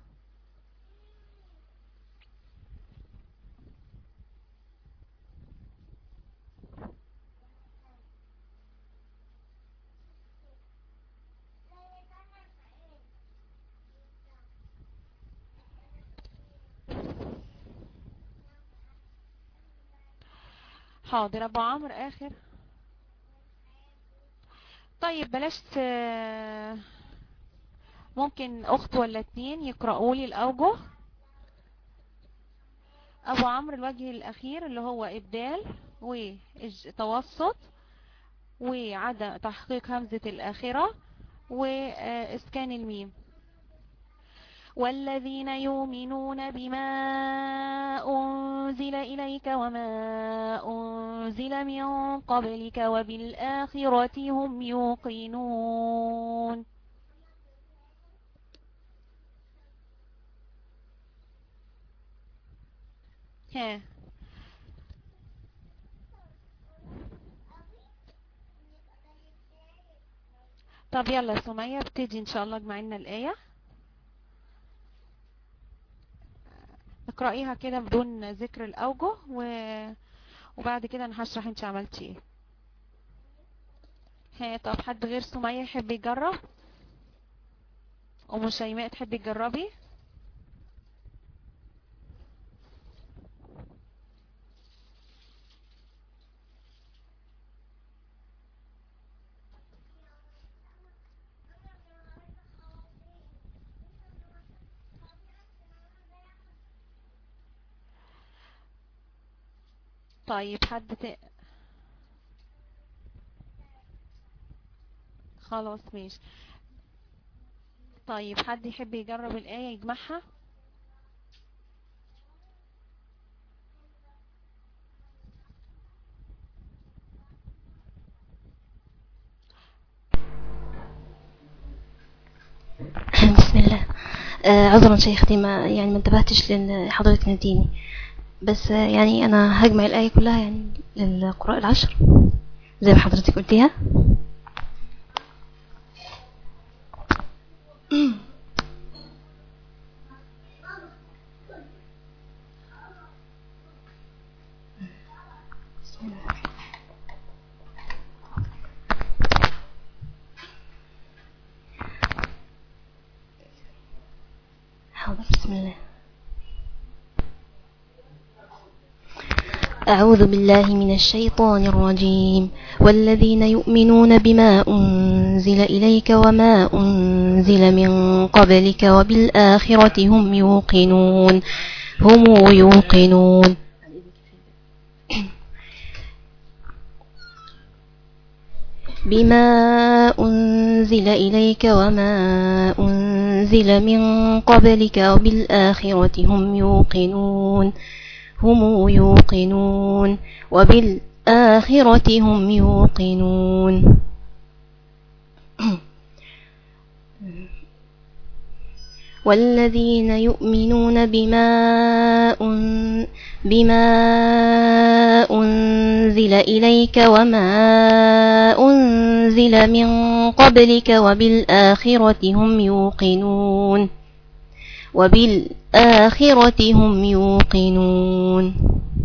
حاضر ابو عمرو اخر طيب بلاش ت... ممكن اخت ولا اتنين يقرأوا لي الاوجه ابو عمرو الوجه الاخير اللي هو ابدال وتوسط وعدم تحقيق همزة الاخرة واسكان الميم والذين يؤمنون بما أنزل إليك وما أنزل من قبلك وبالآخرة هم يوقنون ها طب يلا سمية ابتدي ان شاء الله اجمع لنا الآية اقرأيها كده بدون ذكر الأوجه و... وبعد كده انا هشرح انت عملتي ايه ها طب حد غير سمية يحب يجرب ام شيماء تحبي تجربي طيب حد ت... خلاص ماشي طيب حد يحب يجرب الآية يجمعها بسم الله آه عذرا شيختي ما يعني ما انتبهتش لان حضرتك ناديني بس آه يعني انا هجمع الايه كلها يعني للقراء العشر زي ما حضرتك قلتيها بسم الله. حاضر بسم الله أعوذ بالله من الشيطان الرجيم والذين يؤمنون بما أنزل إليك وما أنزل من قبلك وبالآخرة هم يوقنون هم يوقنون بما أنزل إليك وما أنزل من قبلك وبالآخرة هم يوقنون هم يوقنون وبالآخرة هم يوقنون والذين يؤمنون بما أن بما أنزل إليك وما أنزل من قبلك وبالآخرة هم يوقنون وبالآخرة هم يوقنون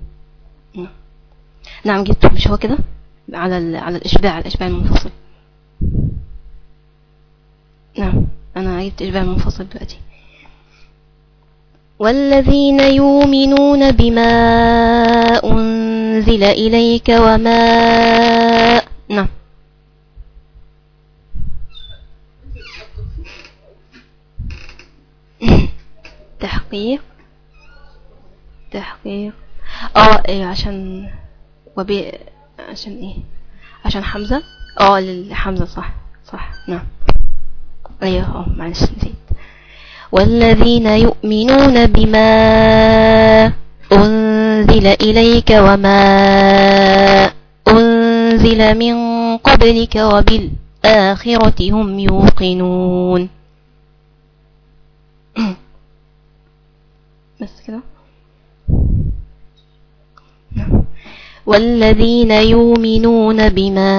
نعم جبت مش هو كده على ال... على الإشباع على الإشباع المنفصل نعم أنا جبت إشباع منفصل دلوقتي والذين يؤمنون بما أنزل إليك وما نعم تحقيق تحقيق اه ايه عشان وبي عشان ايه عشان حمزة اه للحمزة صح صح نعم ايوه اه معلش نسيت والذين يؤمنون بما أنزل إليك وما أنزل من قبلك وبالآخرة هم يوقنون بس كده والذين يؤمنون بما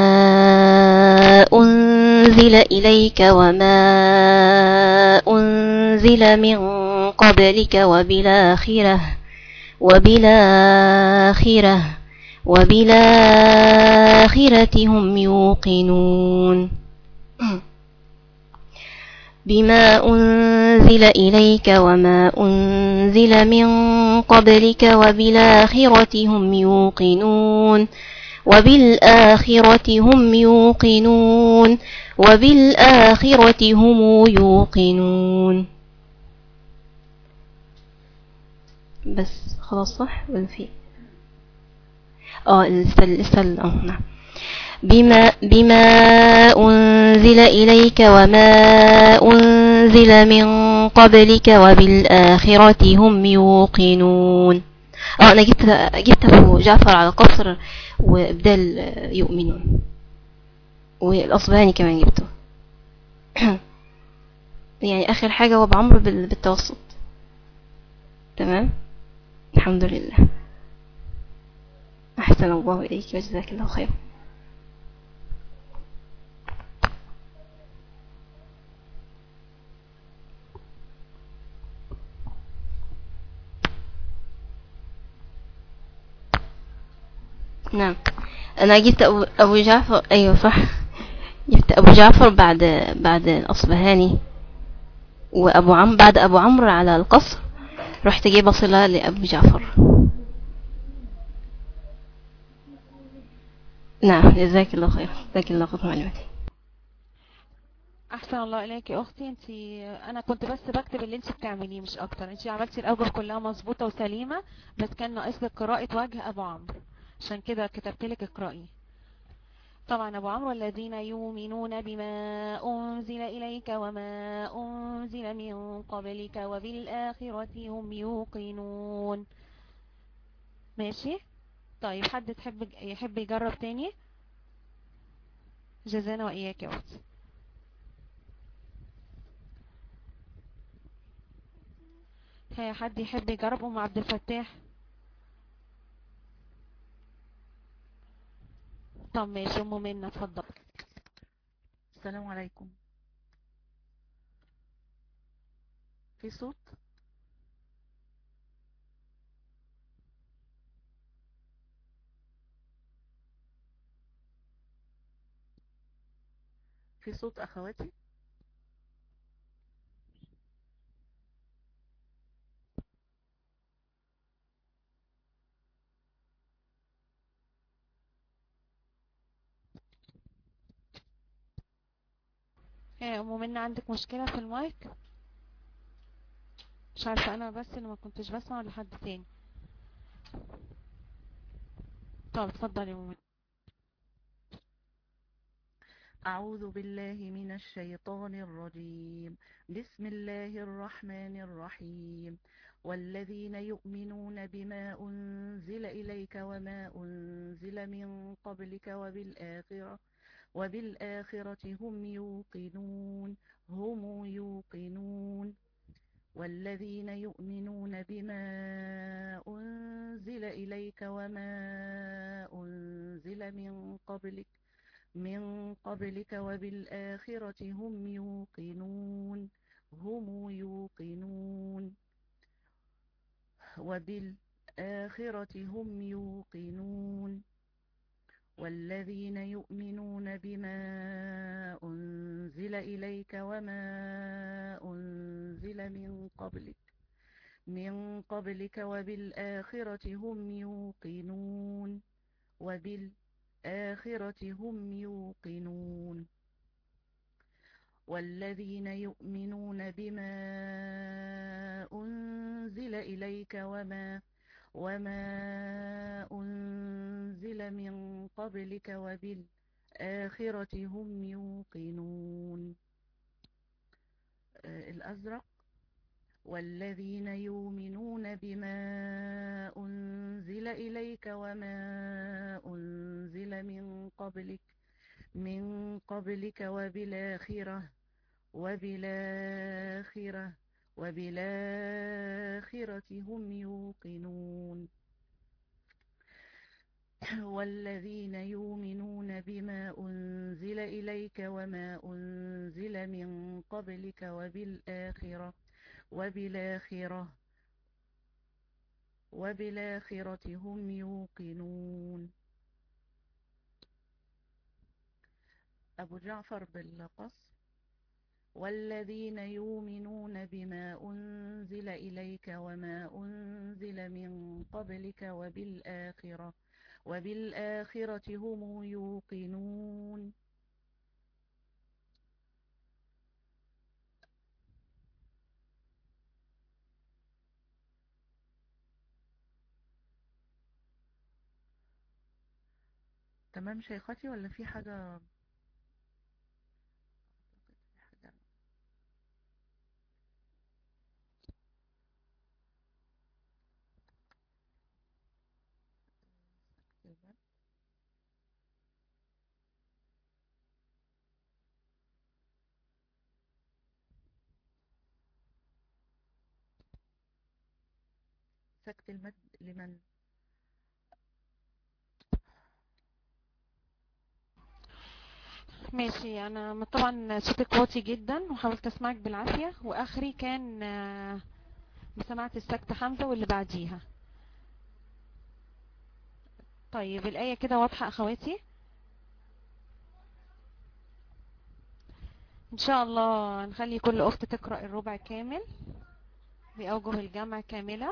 أنزل إليك وما أنزل من قبلك وبالآخرة وبالآخرة وبالآخرة هم يوقنون بما أنزل إليك وما أنزل من قبلك وبالآخرة هم يوقنون وبالآخرة هم يوقنون وبالآخرة هم يوقنون بس خلاص صح ولا في اه لسه لسه اه نعم بما بما أنزل إليك وما أنزل من قبلك وبالآخرة هم يوقنون اه انا جبت جبت ابو جعفر على قصر وابدال يؤمنون والاصبهاني كمان جبته يعني اخر حاجة هو بعمر بالتوسط تمام الحمد لله احسن الله اليك وجزاك الله خير نعم انا جبت ابو, أبو جعفر ايوه صح جبت ابو جعفر بعد بعد الاصبهاني وابو عم بعد ابو عمرو على القصر رحت جايبه صله لابو جعفر نعم جزاك الله خير جزاك الله خير معلوماتي احسن الله اليك يا اختي انت انا كنت بس بكتب اللي انت بتعمليه مش اكتر انت عملتي الاوجه كلها مظبوطه وسليمه بس كان ناقص لك قراءه وجه ابو عمرو عشان كده كتبت لك اقرأي طبعا ابو عمرو الذين يؤمنون بما انزل اليك وما انزل من قبلك وبالاخرة هم يوقنون ماشي طيب حد تحب يحب يجرب تاني جزانا واياك يا اختي هيا حد يحب يجرب ام عبد الفتاح طب ماشي ام منى اتفضل السلام عليكم في صوت في صوت اخواتي ايه ام منى عندك مشكلة في المايك مش عارفة انا بس اللي ما كنتش بسمع لحد تاني طب اتفضلي يا ام منى أعوذ بالله من الشيطان الرجيم بسم الله الرحمن الرحيم والذين يؤمنون بما أنزل إليك وما أنزل من قبلك وبالآخرة وبالآخرة هم يوقنون هم يوقنون والذين يؤمنون بما أنزل إليك وما أنزل من قبلك من قبلك وبالآخرة هم يوقنون هم يوقنون وبالآخرة هم يوقنون والذين يؤمنون بما أنزل إليك وما أنزل من قبلك من قبلك وبالآخرة هم يوقنون وبالآخرة هم يوقنون والذين يؤمنون بما أنزل إليك وما وما أنزل من قبلك وبالآخرة هم يوقنون آه الأزرق والذين يؤمنون بما أنزل إليك وما أنزل من قبلك من قبلك وبالآخرة وبالآخرة وبالآخرة هم يوقنون والذين يؤمنون بما أنزل إليك وما أنزل من قبلك وبالآخرة وبالآخرة وبالآخرة هم يوقنون أبو جعفر بالقصر والذين يؤمنون بما أنزل إليك وما أنزل من قبلك وبالآخرة وبالآخرة هم يوقنون تمام شيختي ولا في حاجة أعتقد في حاجة سكت المد لمن ماشي انا طبعا صوتك واطي جدا وحاولت اسمعك بالعافية واخري كان آه، بسماعة السكتة حمزة واللي بعديها طيب الآية كده واضحة اخواتي ان شاء الله نخلي كل اخت تقرأ الربع كامل بأوجه الجمع كاملة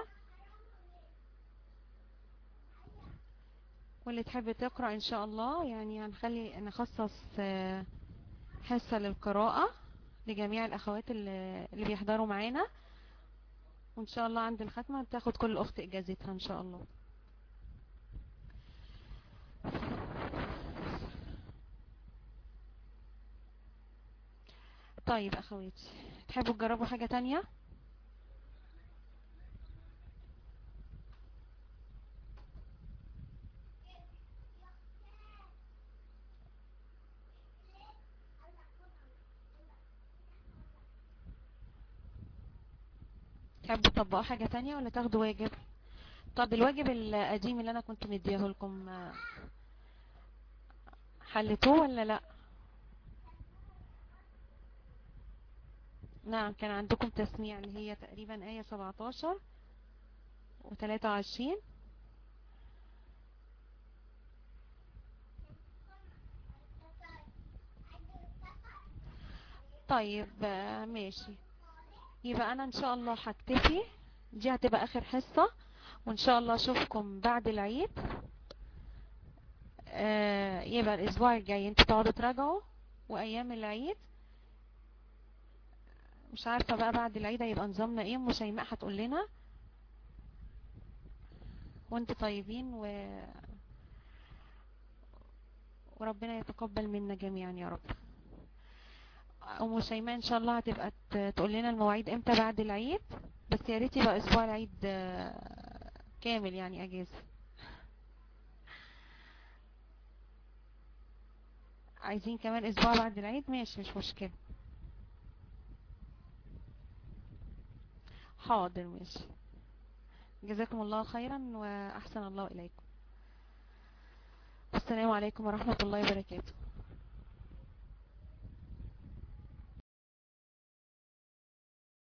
واللي تحب تقرأ ان شاء الله يعني هنخلي نخصص آه، حصة للقراءة لجميع الاخوات اللي اللي بيحضروا معانا وان شاء الله عند الختمة تاخد كل اخت اجازتها ان شاء الله طيب اخواتي تحبوا تجربوا حاجة تانية تحبوا تطبقوا حاجة تانية ولا تاخدوا واجب طب الواجب القديم اللي انا كنت مديه لكم آه، حلتوه ولا لا نعم كان عندكم تسميع اللي هي تقريبا آية 17 و 23 طيب آه، ماشي يبقى انا ان شاء الله هكتفي دي هتبقى اخر حصة وان شاء الله اشوفكم بعد العيد آه، يبقى الاسبوع الجاي انتوا تقعدوا تراجعوا وايام العيد مش عارفة بقى بعد العيد هيبقى نظامنا ايه ام شيماء هتقول لنا وانتوا طيبين و وربنا يتقبل منا جميعا يا رب ام شيماء ان شاء الله هتبقى ت- تقول لنا المواعيد امتى بعد العيد بس يا ريت يبقى اسبوع العيد آه، كامل يعني اجازة عايزين كمان اسبوع بعد العيد ماشي مش مشكلة حاضر ماشي جزاكم الله خيرا واحسن الله اليكم السلام عليكم ورحمة الله وبركاته